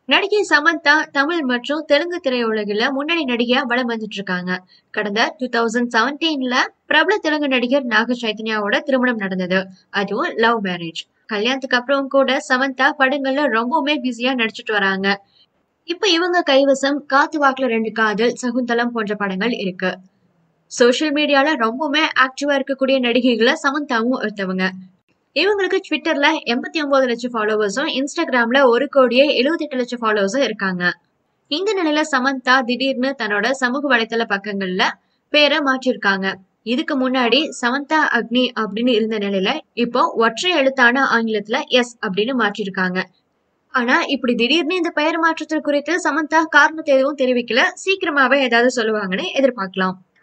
நடிகை சமந்தா தமிழ் மற்றும் தெலுங்கு திரையுலகில முன்னணி நடிகையா வலம் வந்துட்டு இருக்காங்க கடந்த டூ தௌசண்ட் செவன்டீன்ல பிரபல தெலுங்கு நடிகர் நாக சைத்தன்யாவோட திருமணம் நடந்தது அதுவும் லவ் மேரேஜ் கல்யாணத்துக்கு அப்புறம் கூட சமந்தா படங்கள்ல ரொம்பவுமே பிஸியா நடிச்சிட்டு வராங்க இப்ப இவங்க கைவசம் காத்து வாக்குல ரெண்டு காதல் சகுந்தலம் போன்ற படங்கள் இருக்கு சோஷியல் மீடியால ரொம்பவுமே ஆக்டிவா இருக்கக்கூடிய நடிகைகளை சமந்தாவும் ஒருத்தவங்க இவங்களுக்கு ட்விட்டர்ல எண்பத்தி ஒன்பது லட்சம் ஃபாலோவர்ஸும் இன்ஸ்டாகிராம்ல ஒரு கோடியே எழுபத்தி எட்டு லட்சம் ஃபாலோவர்ஸும் இருக்காங்க இந்த நிலையில சமந்தா திடீர்னு தன்னோட சமூக வலைத்தள பக்கங்கள்ல பேரை மாற்றிருக்காங்க இதுக்கு முன்னாடி சமந்தா அக்னி அப்படின்னு இருந்த நிலையில இப்போ ஒற்றை எழுத்தான ஆங்கிலத்துல எஸ் அப்படின்னு மாற்றிருக்காங்க ஆனா இப்படி திடீர்னு இந்த பெயர் மாற்றத்தில் குறித்து சமந்தா காரணத்தை எதுவும் தெரிவிக்கல சீக்கிரமாவே ஏதாவது சொல்லுவாங்கன்னு எதிர்பார்க்கலாம்